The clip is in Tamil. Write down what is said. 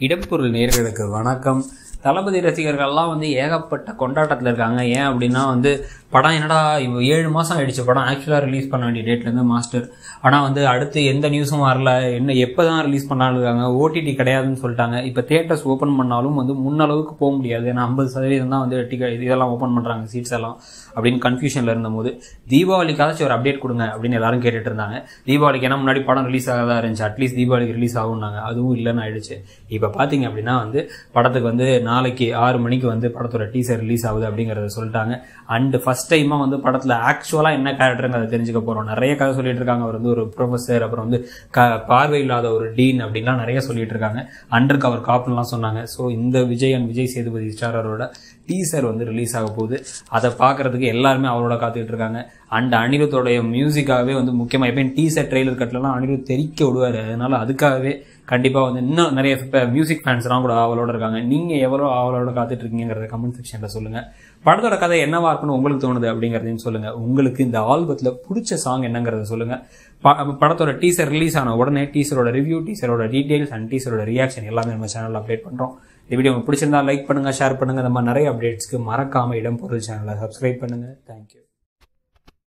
இடம்பொருள் நேர்களுக்கு வணக்கம் தளபதி ரசிகர்கள்லாம் வந்து ஏகப்பட்ட கொண்டாட்டத்தில் இருக்காங்க ஏன் அப்படின்னா வந்து படம் என்னடா இப்போ ஏழு மாதம் ஆயிடுச்சு படம் ஆக்சுவலாக ரிலீஸ் பண்ண வேண்டிய டேட்லேருந்து மாஸ்டர் ஆனால் வந்து அடுத்து எந்த நியூஸும் வரல என்ன எப்போ தான் ரிலீஸ் பண்ணாலும் இருக்காங்க ஓடிடி கிடையாதுன்னு சொல்லிட்டாங்க இப்போ தேட்டர்ஸ் ஓப்பன் பண்ணாலும் வந்து முன்னளவுக்கு போக முடியாது ஏன்னா ஐம்பது சதவீதம் தான் வந்து டிக்கெட் இதெல்லாம் ஓப்பன் பண்ணுறாங்க சீட்ஸ் எல்லாம் அப்படின்னு கன்ஃபியூஷனில் இருந்தபோது தீபாவளிக்காச்சும் ஒரு அப்டேட் கொடுங்க அப்படின்னு எல்லாரும் கேட்டுட்டு இருந்தாங்க தீபாவளிக்கு ஏன்னா முன்னாடி படம் ரிலீஸ் ஆகாதான் இருந்துச்சு அட்லீஸ்ட் தீபாவளிக்கு ரிலீஸ் ஆகும்னாங்க அதுவும் இல்லைன்னு ஆயிடுச்சு இப்போ பார்த்தீங்க அப்படின்னா வந்து படத்துக்கு வந்து நாளைக்கு ஆறு மணிக்கு வந்து படத்தோட டீசர் ரிலீஸ் ஆகுது அப்படிங்கிறத சொல்லிட்டாங்க அண்ட் ஃபர்ஸ்ட் டைமாக வந்து படத்தில் ஆக்சுவலாக என்ன கேரக்டருங்கிறத தெரிஞ்சுக்க போகிறோம் நிறைய கதை சொல்லிட்டு இருக்காங்க அவர் வந்து ஒரு ப்ரொஃபஸர் அப்புறம் வந்து க பார்வை இல்லாத ஒரு டீன் அப்படின்லாம் நிறைய சொல்லிட்டு இருக்காங்க அண்டர் கவர் காப்புலாம் சொன்னாங்க ஸோ இந்த விஜய் அண்ட் விஜய் சேதுபதி ஸ்டாரரோட டீசர் வந்து ரிலீஸ் ஆக போகுது அதை பார்க்கறதுக்கு எல்லாருமே அவரோட காத்துக்கிட்டு இருக்காங்க அண்ட் அனிருத்தோடைய மியூசிக்காகவே வந்து முக்கியமாக எப்பயும் டீசர் ட்ரெய்லர் கட்லலாம் அனிருத் தெரிக்க விடுவார் அதனால அதுக்காகவே கண்டிப்பாக வந்து இன்னும் நிறைய இப்போ மியூசிக் ஃபேன்ஸ்லாம் கூட ஆவலோட இருக்காங்க நீங்கள் எவ்வளோ ஆவலோட காத்துட்டு இருக்கீங்கிறத கமெண்ட் செக்ஷனில் சொல்லுங்கள் படத்தோட கதை என்னவா இருக்குன்னு உங்களுக்கு தோணுது அப்படிங்கிறதையும் சொல்லுங்கள் உங்களுக்கு இந்த ஆல்பத்தில் பிடிச்ச சாங் என்னங்கிறத சொல்லுங்கள் ப- படத்தோட டீசர் ரிலீஸ் ஆன உடனே டீசரோட ரிவ்யூ டீசரோட டீடைல்ஸ் அண்ட் டீசரோட ரியாக்ஷன் எல்லாமே நம்ம சேனலில் அப்டேட் பண்ணுறோம் இந்த வீடியோ உங்களுக்கு பிடிச்சிருந்தா லைக் பண்ணுங்கள் ஷேர் பண்ணுங்கள் இந்த மாதிரி நிறைய அப்டேட்ஸ்க்கு மறக்காமல் இடம் பொருள் சேனலை சப்ஸ்கிரைப் பண்ணுங்கள் தேங்க்யூ